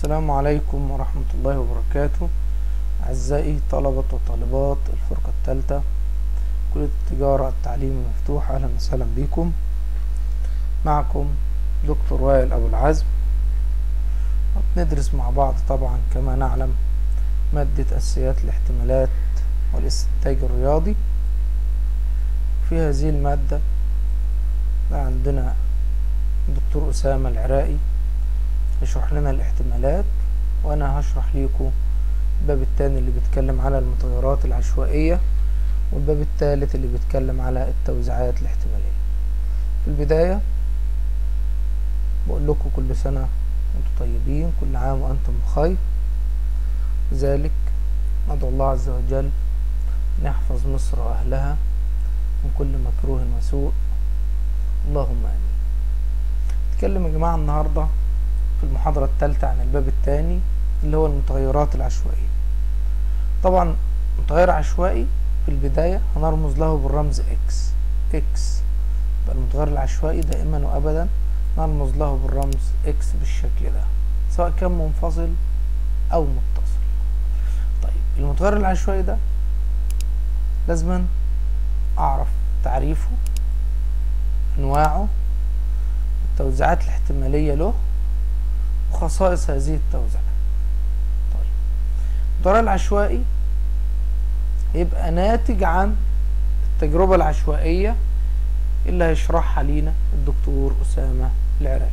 السلام عليكم ورحمة الله وبركاته أعزائي طلبة وطالبات الفرقة الثالثة كلية التجارة التعليم المفتوح أهلا وسهلا بكم معكم دكتور وائل أبو العزم ندرس مع بعض طبعا كما نعلم مادة أساسيات الاحتمالات والاستنتاج الرياضي في هذه المادة عندنا الدكتور أسامة العراقي يشرح لنا الاحتمالات وأنا هشرح ليكم الباب التاني اللي بيتكلم على المتغيرات العشوائية والباب التالت اللي بيتكلم على التوزيعات الاحتمالية في البداية بقول لكم كل سنة وانتم طيبين كل عام وأنتم بخير لذلك ندعو الله عز وجل أن يحفظ مصر وأهلها من كل مكروه وسوء اللهم آمين نتكلم يا جماعة النهاردة في المحاضرة الثالثة عن الباب الثاني اللي هو المتغيرات العشوائية طبعا متغير عشوائي في البداية هنرمز له بالرمز اكس اكس يبقى المتغير العشوائي دائما وابدا نرمز له بالرمز اكس بالشكل ده سواء كان منفصل او متصل طيب المتغير العشوائي ده لازما اعرف تعريفه انواعه التوزيعات الاحتمالية له وخصائص هذه التوزيعات طيب المتغير العشوائي يبقى ناتج عن التجربة العشوائية اللي هيشرحها لينا الدكتور أسامة العراقي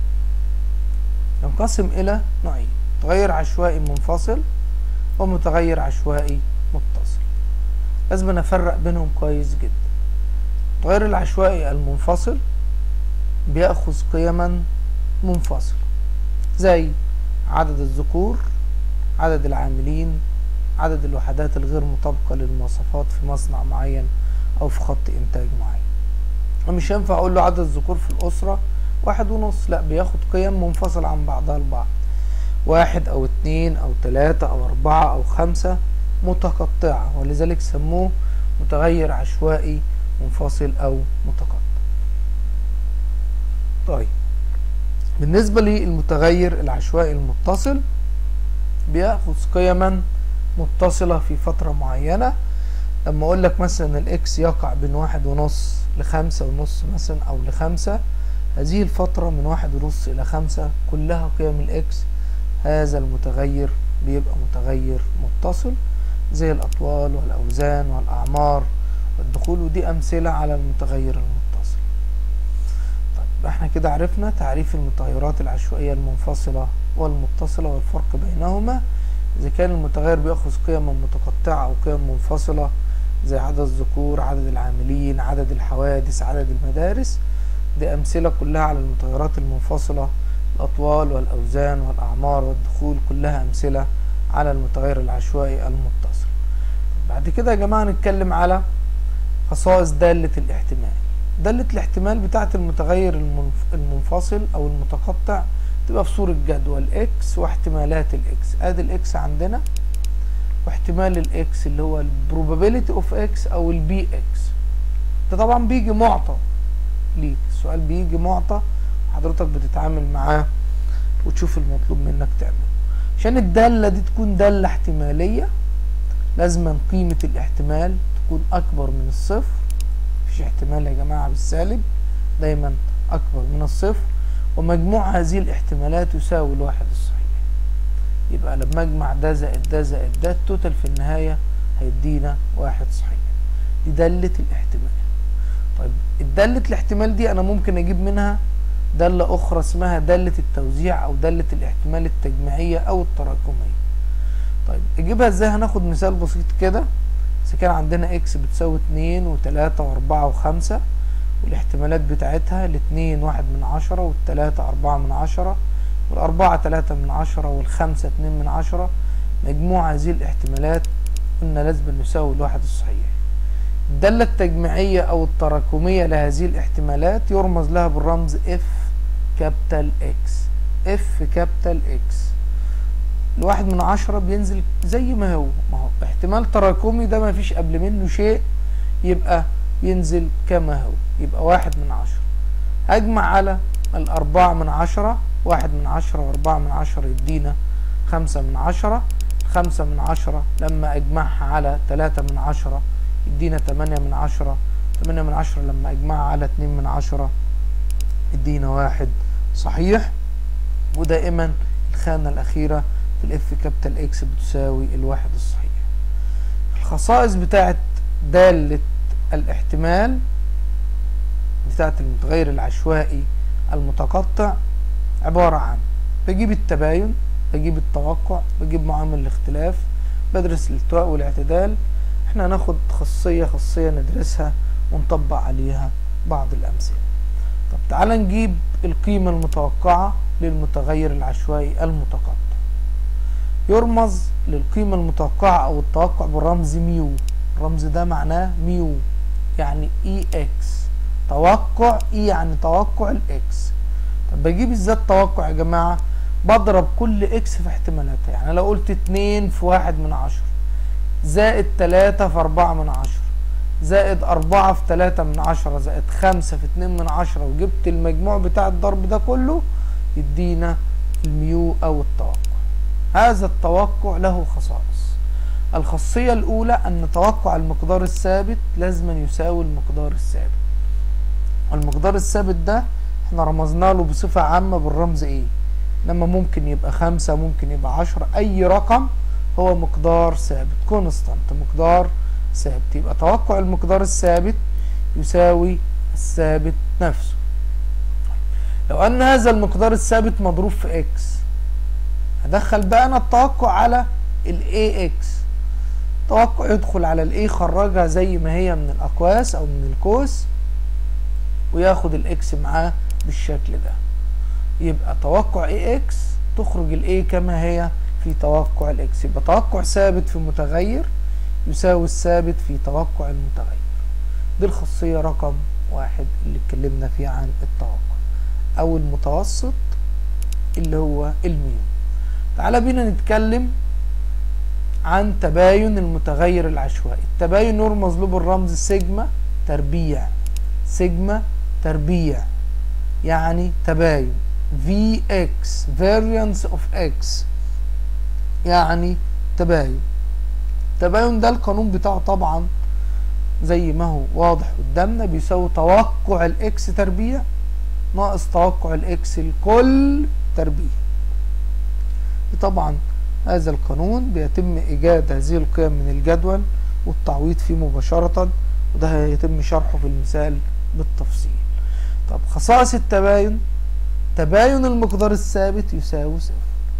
ينقسم إلى نوعين متغير عشوائي منفصل ومتغير عشوائي متصل لازم نفرق بينهم كويس جدا التغير العشوائي المنفصل بيأخذ قيما منفصلة زي عدد الذكور عدد العاملين عدد الوحدات الغير مطابقة للمواصفات في مصنع معين أو في خط إنتاج معين ومش ينفع أقول له عدد الذكور في الأسرة واحد ونص لا بياخد قيم منفصلة عن بعضها البعض واحد أو اتنين أو تلاتة أو أربعة أو خمسة متقطعة ولذلك سموه متغير عشوائي منفصل أو متقطع طيب بالنسبة للمتغير العشوائي المتصل بياخذ قيما متصلة في فترة معينة لما اقول لك مثلا الاكس يقع بين واحد ونص لخمسة ونص مثلا او لخمسة هذه الفترة من واحد ونص الى خمسة كلها قيم الاكس هذا المتغير بيبقى متغير متصل زي الاطوال والاوزان والاعمار والدخول ودي امثلة على المتغير المتصل طيب احنا كده عرفنا تعريف المتغيرات العشوائية المنفصلة والمتصلة والفرق بينهما إذا كان المتغير بيأخذ قيما متقطعة أو قيم منفصلة زي عدد الذكور عدد العاملين عدد الحوادث عدد المدارس دي أمثلة كلها على المتغيرات المنفصلة الأطوال والأوزان والأعمار والدخول كلها أمثلة على المتغير العشوائي المتصل بعد كده يا جماعة نتكلم على خصائص دالة الاحتمال دالة الاحتمال بتاعة المتغير المنفصل أو المتقطع تبقى في صورة جدول اكس واحتمالات الاكس ادي الاكس عندنا واحتمال الاكس اللي هو البروبابيلتي اوف اكس او البي اكس ده طبعا بيجي معطى ليك السؤال بيجي معطى حضرتك بتتعامل معاه وتشوف المطلوب منك تعمله عشان الدالة دي تكون دالة احتمالية لازم قيمة الاحتمال تكون اكبر من الصفر مفيش احتمال يا جماعة بالسالب دايما اكبر من الصفر ومجموع هذه الاحتمالات يساوي الواحد الصحيح يبقى لما اجمع ده زائد ده زائد ده التوتال في النهاية هيدينا واحد صحيح دي دالة الاحتمال طيب الدالة الاحتمال دي انا ممكن اجيب منها دالة اخرى اسمها دالة التوزيع او دالة الاحتمال التجميعية او التراكمية طيب اجيبها ازاي هناخد مثال بسيط كده اذا كان عندنا اكس بتساوي اتنين وتلاتة واربعة وخمسة والاحتمالات بتاعتها الاتنين واحد من عشرة والتلاتة أربعة من عشرة والأربعة تلاتة من عشرة والخمسة اتنين من عشرة مجموع هذه الاحتمالات قلنا لازم نساوي الواحد الصحيح الدالة التجميعية أو التراكمية لهذه الاحتمالات يرمز لها بالرمز اف كابيتال اكس اف كابيتال اكس الواحد من عشرة بينزل زي ما هو ما هو احتمال تراكمي ده ما فيش قبل منه شيء يبقى ينزل كما هو يبقى واحد من عشرة هجمع على الأربعة من عشرة واحد من عشرة واربعة من عشرة يدينا خمسة من عشرة خمسة من عشرة لما اجمعها على تلاتة من عشرة يدينا تمانية من عشرة تمانية من عشرة لما اجمعها على اتنين من عشرة يدينا واحد صحيح ودائما الخانة الأخيرة في الاف كابيتال اكس بتساوي الواحد الصحيح الخصائص بتاعت دالة الاحتمال بتاعت المتغير العشوائي المتقطع عبارة عن بجيب التباين بجيب التوقع بجيب معامل الاختلاف بدرس الالتواء والاعتدال احنا هناخد خاصية خاصية ندرسها ونطبق عليها بعض الأمثلة طب تعال نجيب القيمة المتوقعة للمتغير العشوائي المتقطع يرمز للقيمة المتوقعة أو التوقع بالرمز ميو الرمز ده معناه ميو يعني اي اكس توقع اي يعني توقع الاكس طب بجيب ازاي التوقع يا جماعة بضرب كل اكس في احتمالاتها يعني لو قلت اتنين في واحد من عشرة زائد تلاتة في اربعة من عشرة زائد أربعة في تلاتة من عشرة زائد خمسة في اتنين من عشرة وجبت المجموع بتاع الضرب ده كله يدينا الميو أو التوقع هذا التوقع له خصائص الخاصية الأولى أن توقع المقدار الثابت لازم يساوي المقدار الثابت المقدار الثابت ده احنا رمزنا له بصفة عامة بالرمز ايه لما ممكن يبقى خمسة ممكن يبقى عشرة أي رقم هو مقدار ثابت كونستانت مقدار ثابت يبقى توقع المقدار الثابت يساوي الثابت نفسه لو أن هذا المقدار الثابت مضروب في اكس هدخل بقى أنا التوقع على الاي اكس توقع يدخل على الاي خرجها زي ما هي من الأقواس أو من الكوس وياخد الاكس معاه بالشكل ده يبقى توقع اي اكس تخرج الاي كما هي في توقع الاكس يبقى توقع ثابت في متغير يساوي الثابت في توقع المتغير دي الخاصية رقم واحد اللي اتكلمنا فيه عن التوقع او المتوسط اللي هو الميو تعالى بينا نتكلم عن تباين المتغير العشوائي التباين يرمز له بالرمز سيجما تربيع سيجما تربيع يعني تباين Vx variance of x يعني تباين التباين ده القانون بتاعه طبعا زي ما هو واضح قدامنا بيساوي توقع الاكس تربيع ناقص توقع الاكس الكل تربيع طبعا هذا القانون بيتم ايجاد هذه القيم من الجدول والتعويض فيه مباشرة وده هيتم شرحه في المثال بالتفصيل طب خصائص التباين تباين المقدار الثابت يساوي صفر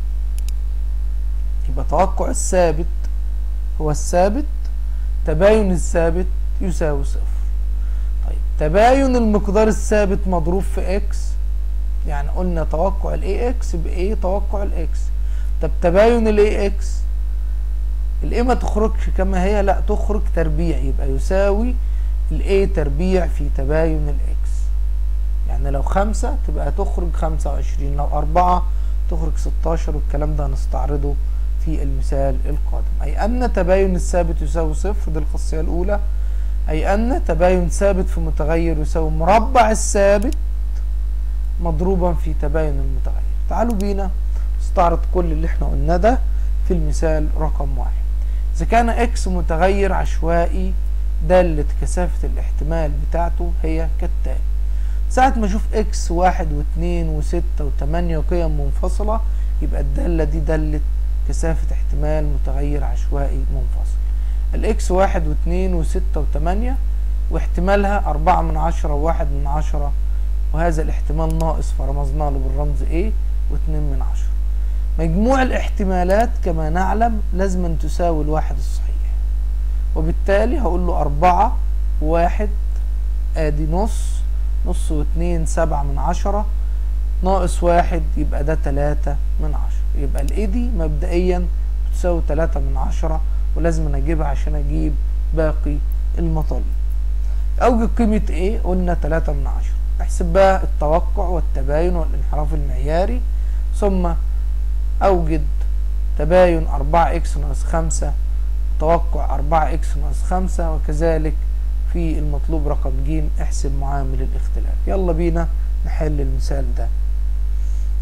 يبقى توقع الثابت هو الثابت تباين الثابت يساوي صفر طيب تباين المقدار الثابت مضروب في اكس يعني قلنا توقع الاي اكس بايه توقع الاكس طب تباين الاي اكس الاي ما تخرجش كما هي لا تخرج تربيع يبقى يساوي الاي تربيع في تباين الاكس يعني لو خمسة تبقى تخرج خمسة وعشرين لو أربعة تخرج ستاشر والكلام ده هنستعرضه في المثال القادم أي أن تباين الثابت يساوي صفر دي الخاصية الأولى أي أن تباين ثابت في متغير يساوي مربع الثابت مضروبا في تباين المتغير تعالوا بينا نستعرض كل اللي احنا قلناه ده في المثال رقم واحد إذا كان إكس متغير عشوائي دالة كثافة الاحتمال بتاعته هي كالتالي ساعة ما اشوف اكس واحد واثنين وستة وثمانية وقيم منفصلة يبقى الدالة دي دالة كثافة احتمال متغير عشوائي منفصل الاكس واحد واثنين وستة وثمانية واحتمالها أربعة من عشرة وواحد من عشرة وهذا الاحتمال ناقص فرمزنا له بالرمز ايه واثنين من عشرة مجموع الاحتمالات كما نعلم لازم تساوي الواحد الصحيح وبالتالي هقول له أربعة واحد ادي نص نص واتنين سبعة من عشرة ناقص واحد يبقى ده تلاتة من عشرة يبقى الاي دي مبدئيا بتساوي تلاتة من عشرة ولازم اجيبها عشان اجيب باقي المطالب اوجد قيمة ايه قلنا تلاتة من عشرة احسب بقى التوقع والتباين والانحراف المعياري ثم اوجد تباين أربعة اكس ناقص خمسة توقع أربعة اكس ناقص خمسة وكذلك في المطلوب رقم ج احسب معامل الاختلاف يلا بينا نحل المثال ده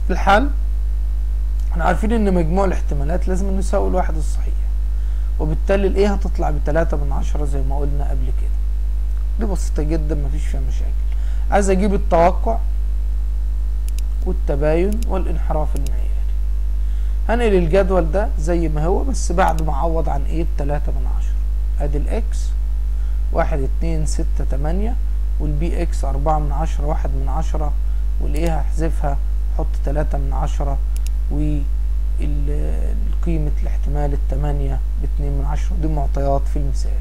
الحل احنا عارفين ان مجموع الاحتمالات لازم انه يساوي الواحد الصحيح وبالتالي الايه هتطلع بتلاتة من عشرة زي ما قلنا قبل كده دي بسيطة جدا مفيش فيها مشاكل عايز اجيب التوقع والتباين والانحراف المعياري هنقل الجدول ده زي ما هو بس بعد ما اعوض عن ايه بتلاتة من عشرة ادي الاكس واحد اتنين ستة تمانية والبي اكس اربعة من عشرة واحد من عشرة والايه هحذفها احط تلاتة من عشرة وقيمة الاحتمال التمانية باتنين من عشرة دي معطيات في المثال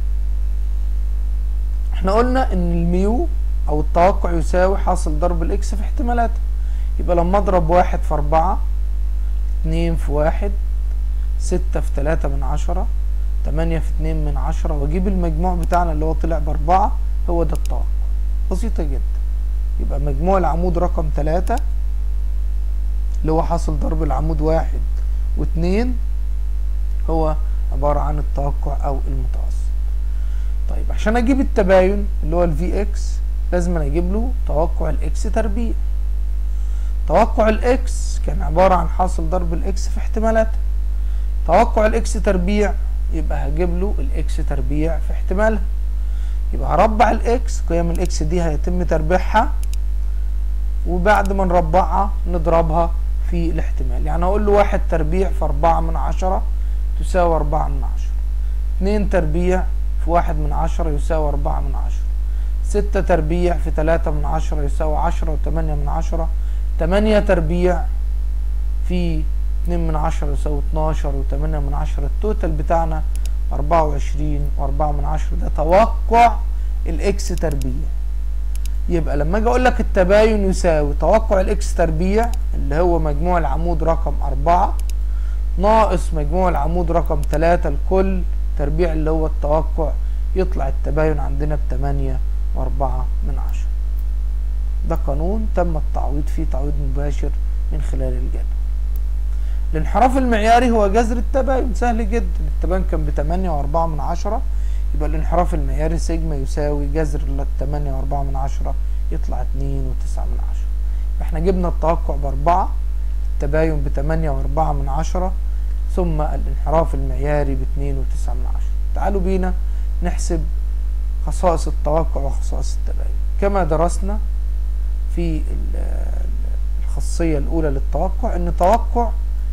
احنا قلنا ان الميو او التوقع يساوي حاصل ضرب الاكس في احتمالاته يبقى لما اضرب واحد في اربعة اتنين في واحد ستة في تلاتة من عشرة تمانية في اتنين من عشرة واجيب المجموع بتاعنا اللي هو طلع باربعة هو ده التوقع بسيطة جدا يبقى مجموع العمود رقم تلاتة اللي هو حاصل ضرب العمود واحد واتنين هو عبارة عن التوقع او المتوسط طيب عشان اجيب التباين اللي هو الفي اكس لازم أنا اجيب له توقع الاكس تربيع توقع الاكس كان عبارة عن حاصل ضرب الاكس في احتمالات توقع الاكس تربيع يبقى هجيب له الاكس تربيع في احتمالها يبقى هربع الاكس قيم الاكس دي هيتم تربيعها وبعد ما نربعها نضربها في الاحتمال يعني هقول له واحد تربيع في اربعة من عشرة تساوي اربعة من عشرة اتنين تربيع في واحد من عشرة يساوي اربعة من عشرة ستة تربيع في تلاتة من عشرة يساوي عشرة وتمانية من عشرة تمانية تربيع في اتنين من عشرة يساوي اتناشر وتمانية من عشرة التوتال بتاعنا اربعة وعشرين واربعة من عشرة ده توقع الاكس تربيع يبقى لما اجي اقول لك التباين يساوي توقع الاكس تربيع اللي هو مجموع العمود رقم أربعة ناقص مجموع العمود رقم تلاتة الكل تربيع اللي هو التوقع يطلع التباين عندنا بتمانية وأربعة من عشرة ده قانون تم التعويض فيه تعويض مباشر من خلال الجدول الانحراف المعياري هو جذر التباين سهل جدا التباين كان بتمانية وأربعة من عشرة يبقى الانحراف المعياري سيجما يساوي جذر التمانية وأربعة من عشرة يطلع اتنين وتسعة من عشرة احنا جبنا التوقع بأربعة التباين بتمانية وأربعة من عشرة ثم الانحراف المعياري باتنين وتسعة من عشرة تعالوا بينا نحسب خصائص التوقع وخصائص التباين كما درسنا في الخاصية الأولى للتوقع إن توقع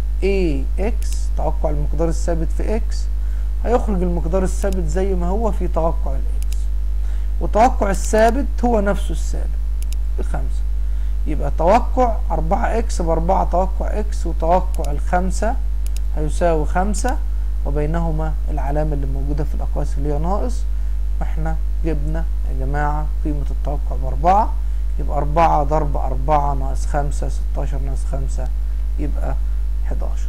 AX توقع المقدار الثابت في X هيخرج المقدار الثابت زي ما هو في توقع الإكس وتوقع الثابت هو نفسه الثابت بخمسة يبقى توقع أربعة إكس بأربعة توقع إكس وتوقع الخمسة هيساوي خمسة وبينهما العلامة اللي موجودة في الأقواس اللي هي ناقص واحنا جبنا يا جماعة قيمة التوقع بأربعة يبقى أربعة ضرب أربعة ناقص خمسة ستاشر ناقص خمسة يبقى حداشر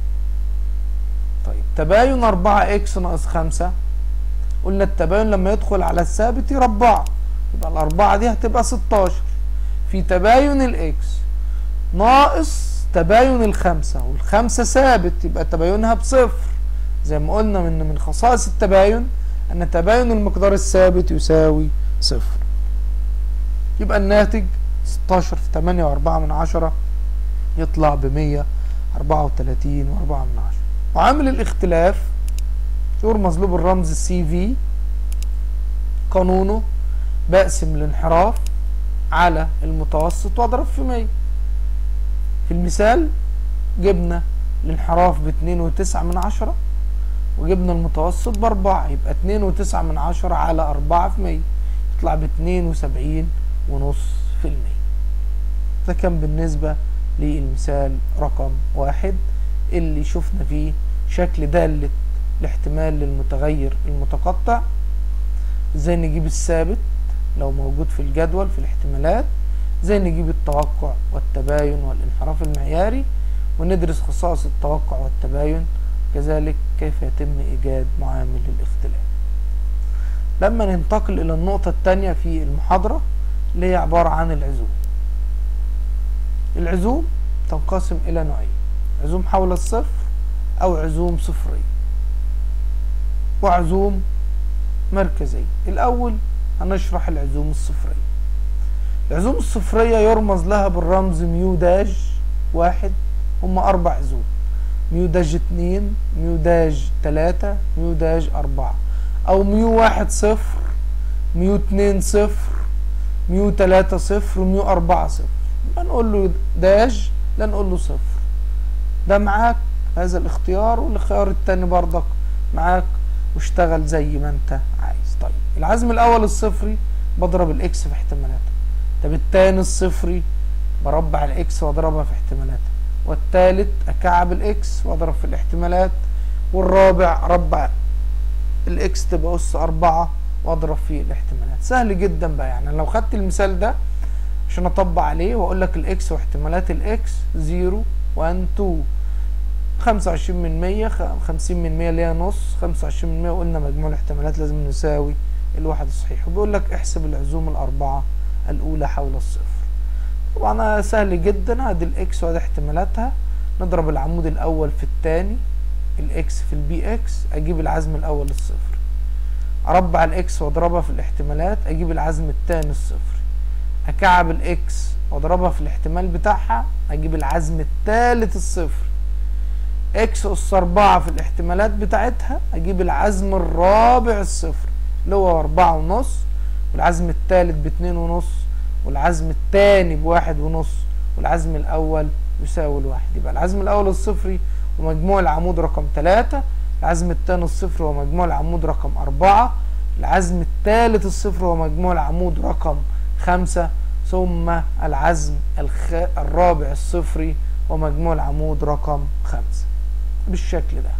طيب تباين أربعة إكس ناقص خمسة قلنا التباين لما يدخل على الثابت يربعه يبقى الأربعة دي هتبقى ستاشر في تباين الإكس ناقص تباين الخمسة والخمسة ثابت يبقى تباينها بصفر زي ما قلنا من من خصائص التباين أن تباين المقدار الثابت يساوي صفر يبقى الناتج ستاشر في تمانية وأربعة من عشرة يطلع بمية أربعة وتلاتين وأربعة من عشرة وعامل الاختلاف يرمز له بالرمز السي في قانونه بقسم الانحراف على المتوسط واضرب في 100 في المثال جبنا الانحراف باتنين وتسعة من عشرة وجبنا المتوسط باربعة يبقى اتنين وتسعة من عشرة على أربعة في مية يطلع باتنين وسبعين ونص في المية ده كان بالنسبة للمثال رقم واحد اللي شفنا فيه شكل دالة الاحتمال للمتغير المتقطع ازاي نجيب الثابت لو موجود في الجدول في الاحتمالات ازاي نجيب التوقع والتباين والانحراف المعياري وندرس خصائص التوقع والتباين كذلك كيف يتم ايجاد معامل الاختلاف لما ننتقل الى النقطة الثانية في المحاضرة اللي هي عبارة عن العزوم العزوم تنقسم الى نوعين عزوم حول الصفر او عزوم صفرية وعزوم مركزية الاول هنشرح العزوم الصفرية العزوم الصفرية يرمز لها بالرمز ميو داش واحد هم اربع عزوم ميو داج اتنين ميو داج تلاتة ميو داج اربعة او ميو واحد صفر ميو اتنين صفر ميو تلاتة صفر وميو اربعة صفر لا نقول له داج لا نقول له صفر ده معاك هذا الاختيار والاختيار التاني برضك معاك واشتغل زي ما انت عايز طيب العزم الاول الصفري بضرب الاكس في احتمالاته طب التاني الصفري بربع الاكس واضربها في احتمالاتها والتالت اكعب الاكس واضرب في الاحتمالات والرابع ربع الاكس تبقى اس اربعة واضرب في الاحتمالات سهل جدا بقى يعني لو خدت المثال ده عشان اطبق عليه واقول لك الاكس واحتمالات الاكس 0 1 2 25 من 100 50 من 100 اللي هي نص 25 من 100 وقلنا مجموع الاحتمالات لازم نساوي الواحد الصحيح وبيقول لك احسب العزوم الاربعه الاولى حول الصفر طبعا سهل جدا ادي الاكس وادي احتمالاتها نضرب العمود الاول في الثاني الاكس في البي اكس اجيب العزم الاول الصفر اربع الاكس واضربها في الاحتمالات اجيب العزم الثاني الصفر اكعب الاكس واضربها في الاحتمال بتاعها اجيب العزم الثالث الصفر اكس اس اربعة في الاحتمالات بتاعتها اجيب العزم الرابع الصفر اللي هو اربعة ونص والعزم الثالث باتنين ونص والعزم الثاني بواحد ونص والعزم الاول يساوي الواحد يبقى العزم الاول الصفري ومجموع العمود رقم ثلاثة العزم الثاني الصفر ومجموع العمود رقم أربعة العزم الثالث الصفر ومجموع العمود رقم خمسة ثم العزم الخ... الرابع الصفري ومجموع العمود رقم خمسة بالشكل ده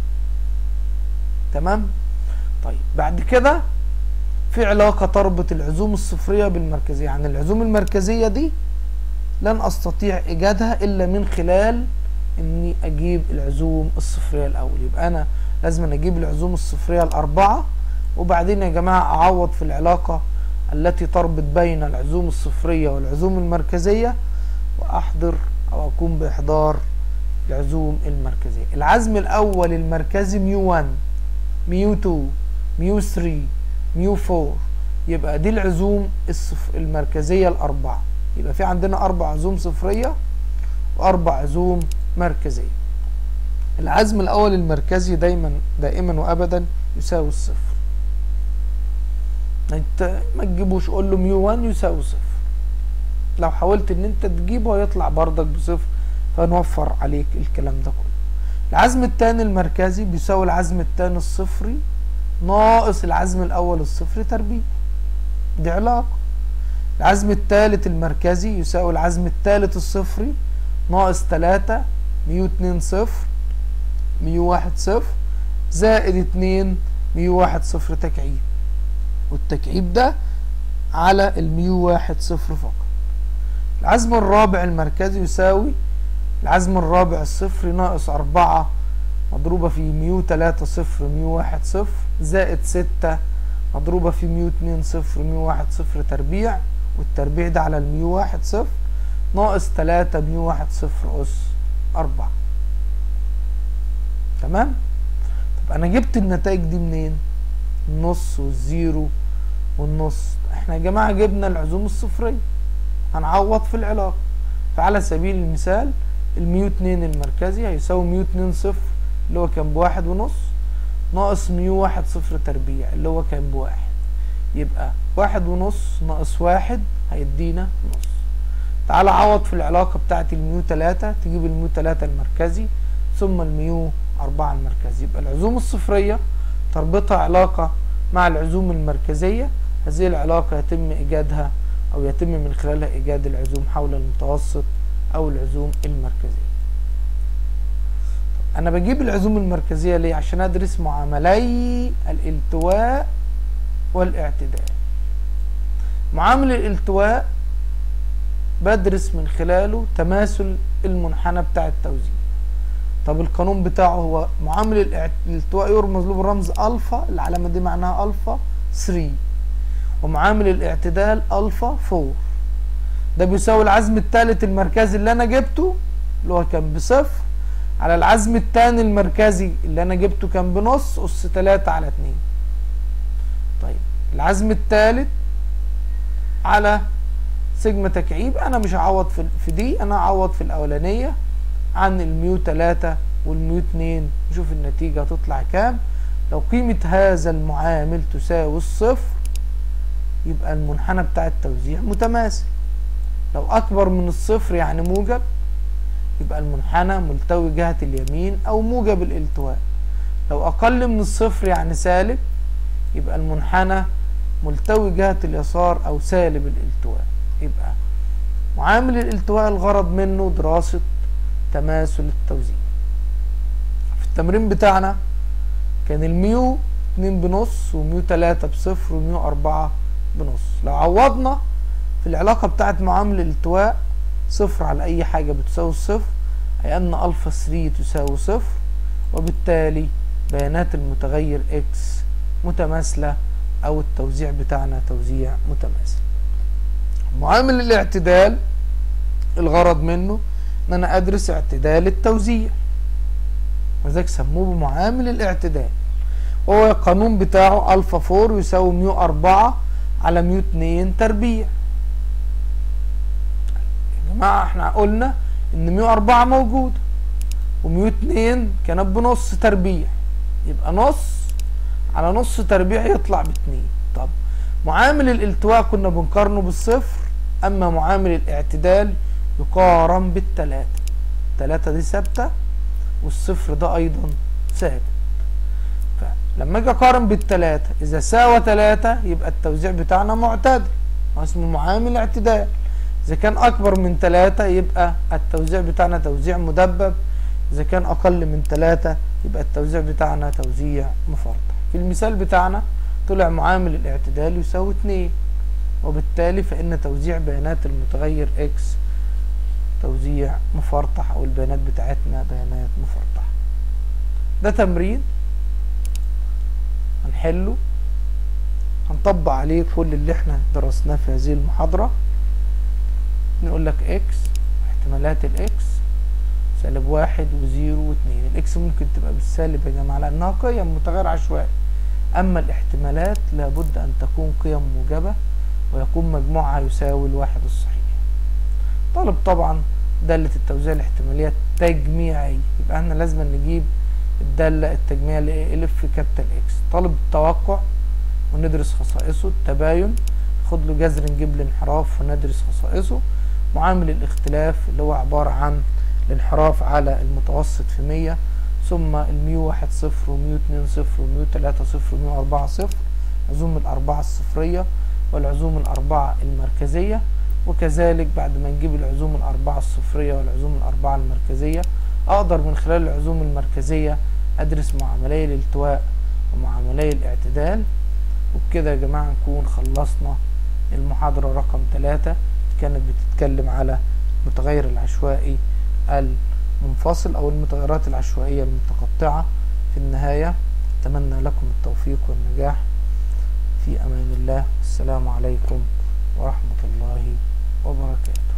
تمام طيب بعد كده في علاقة تربط العزوم الصفرية بالمركزية يعني العزوم المركزية دي لن أستطيع إيجادها إلا من خلال إني أجيب العزوم الصفرية الأول يبقى أنا لازم أجيب العزوم الصفرية الأربعة وبعدين يا جماعة أعوض في العلاقة التي تربط بين العزوم الصفرية والعزوم المركزية وأحضر أو أقوم بإحضار العزوم المركزية العزم الأول المركزي ميو 1 ميو 2 ميو 3 ميو 4 يبقى دي العزوم الصف المركزية الأربعة يبقى في عندنا أربع عزوم صفرية وأربع عزوم مركزية العزم الأول المركزي دايما دائما وأبدا يساوي الصفر انت ما تجيبوش قول له ميو 1 يساوي صفر لو حاولت ان انت تجيبه هيطلع بردك بصفر فنوفر عليك الكلام ده كله العزم الثاني المركزي بيساوي العزم الثاني الصفري ناقص العزم الاول الصفري تربيع دي علاقة العزم الثالث المركزي يساوي العزم الثالث الصفري ناقص 3 ميو 2 صفر ميو 1 صفر زائد 2 ميو 1 صفر تكعيب والتكعيب ده على الميو 1 صفر فقط العزم الرابع المركزي يساوي العزم الرابع الصفري ناقص أربعة مضروبة في ميو تلاتة صفر ميو واحد صفر زائد ستة مضروبة في ميو اتنين صفر ميو واحد صفر تربيع والتربيع ده على الميو واحد صفر ناقص تلاتة ميو واحد صفر أس أربعة تمام؟ طب أنا جبت النتائج دي منين؟ النص والزيرو والنص احنا يا جماعة جبنا العزوم الصفرية هنعوض في العلاقة فعلى سبيل المثال الميو اتنين المركزي هيساوي ميو اتنين صفر اللي هو كان بواحد ونص ناقص ميو واحد صفر تربيع اللي هو كان بواحد يبقى واحد ونص ناقص واحد هيدينا نص تعال عوض في العلاقة بتاعت الميو تلاتة تجيب الميو تلاتة المركزي ثم الميو أربعة المركزي يبقى العزوم الصفرية تربطها علاقة مع العزوم المركزية هذه العلاقة يتم إيجادها أو يتم من خلالها إيجاد العزوم حول المتوسط أو العزوم المركزية أنا بجيب العزوم المركزية ليه؟ عشان أدرس معاملي الالتواء والاعتدال معامل الالتواء بدرس من خلاله تماثل المنحنى بتاع التوزيع طب القانون بتاعه هو معامل الالتواء يرمز له بالرمز الفا العلامة دي معناها الفا 3 ومعامل الاعتدال الفا 4 ده بيساوي العزم الثالث المركزي اللي انا جبته اللي هو كان بصفر على العزم الثاني المركزي اللي انا جبته كان بنص اس 3 على 2 طيب العزم الثالث على سيجما تكعيب انا مش هعوض في, في دي انا هعوض في الاولانيه عن الميو تلاتة والميو اتنين نشوف النتيجة هتطلع كام لو قيمة هذا المعامل تساوي الصفر يبقى المنحنى بتاع التوزيع متماثل لو أكبر من الصفر يعني موجب يبقى المنحنى ملتوي جهة اليمين أو موجب الالتواء لو أقل من الصفر يعني سالب يبقى المنحنى ملتوي جهة اليسار أو سالب الالتواء يبقى معامل الالتواء الغرض منه دراسة تماثل التوزيع في التمرين بتاعنا كان الميو اتنين بنص وميو تلاتة بصفر وميو أربعة بنص لو عوضنا في العلاقة بتاعت معامل الالتواء صفر على أي حاجة بتساوي الصفر أي أن ألفا 3 تساوي صفر وبالتالي بيانات المتغير إكس متماثلة أو التوزيع بتاعنا توزيع متماثل معامل الاعتدال الغرض منه ان انا ادرس اعتدال التوزيع وذلك سموه بمعامل الاعتدال وهو القانون بتاعه الفا 4 يساوي ميو 4 على ميو 2 تربيع يا جماعه احنا قلنا ان ميو 4 موجود وميو 2 كانت بنص تربيع يبقى نص على نص تربيع يطلع باتنين طب معامل الالتواء كنا بنقارنه بالصفر اما معامل الاعتدال يقارن بالتلاتة التلاتة دي ثابتة والصفر ده ايضا ثابت فلما اجي اقارن بالتلاتة اذا ساوى تلاتة يبقى التوزيع بتاعنا معتدل اسمه معامل اعتدال اذا كان اكبر من تلاتة يبقى التوزيع بتاعنا توزيع مدبب اذا كان اقل من تلاتة يبقى التوزيع بتاعنا توزيع مفرطح في المثال بتاعنا طلع معامل الاعتدال يساوي اتنين وبالتالي فإن توزيع بيانات المتغير X توزيع مفرطح أو البيانات بتاعتنا بيانات مفرطحة ده تمرين هنحله هنطبق عليه كل اللي احنا درسناه في هذه المحاضرة نقول لك X احتمالات الإكس سالب واحد وزيرو واتنين الإكس ممكن تبقى بالسالب يا جماعة لأنها قيم متغير عشوائي أما الاحتمالات لابد أن تكون قيم موجبة ويكون مجموعها يساوي الواحد الصحيح طالب طبعا دالة التوزيع الاحتمالية تجميعية يبقى احنا لازم نجيب الدالة التجميعية ل اف كابيتال اكس طالب التوقع وندرس خصائصه التباين خد له جذر نجيب الانحراف وندرس خصائصه معامل الاختلاف اللي هو عبارة عن الانحراف على المتوسط في مية ثم الميو واحد صفر وميو اتنين صفر وميو تلاتة صفر وميو أربعة صفر عزوم الأربعة الصفرية والعزوم الأربعة المركزية وكذلك بعد ما نجيب العزوم الأربعة الصفرية والعزوم الأربعة المركزية أقدر من خلال العزوم المركزية أدرس معاملي الالتواء ومعاملي الاعتدال وبكده يا جماعة نكون خلصنا المحاضرة رقم ثلاثة كانت بتتكلم على المتغير العشوائي المنفصل أو المتغيرات العشوائية المتقطعة في النهاية أتمنى لكم التوفيق والنجاح في أمان الله السلام عليكم ورحمة الله وبركاته